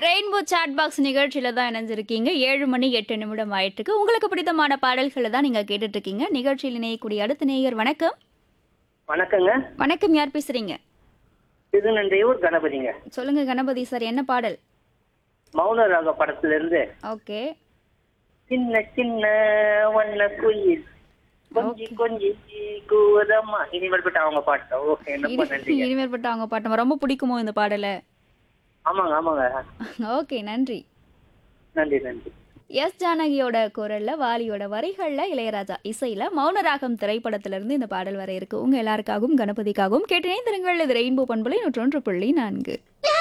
rainbow chat box நிகழ்ச்சியில தான் இணைஞ்சிருக்கீங்க ஏழு மணி எட்டு நிமிடம் ஆயிட்டுருக்கு உங்களுக்கு பிடித்தமான பாடல்களை தான் நீங்க கேட்டுட்டு இருக்கீங்க நிகழ்ச்சியில் இணையக்கூடிய அடுத்த நேயர் வணக்கம் வணக்கங்க வணக்கம் யார் பேசுறீங்க திருநன்றையூர் கணபதிங்க சொல்லுங்க கணபதி சார் என்ன பாடல் மௌன ராக படத்துல இருந்து ஓகே சின்ன சின்ன வண்ண குயில் கொஞ்சி கொஞ்சி கூதம்மா இனிமேல்பட்ட அவங்க பாட்டு ஓகே ரொம்ப நன்றிங்க இனிமேற்பட்ட அவங்க பாட்டம் ரொம்ப பிடிக்குமோ இந்த பாடலை ஆமாங்க ஆமாங்க ஓகே நன்றி நன்றி நன்றி எஸ் ஜானகியோட குரல்ல வாலியோட வரிகள்ல இளையராஜா இசையில மௌனராகம் திரைப்படத்துல இருந்து இந்த பாடல் வர இருக்கு உங்க எல்லாருக்காகவும் கணபதிக்காகவும் கேட்டினை திருங்கள் இது ரெயின்போ பண்புலை நூற்றொன்று புள்ளி நான்கு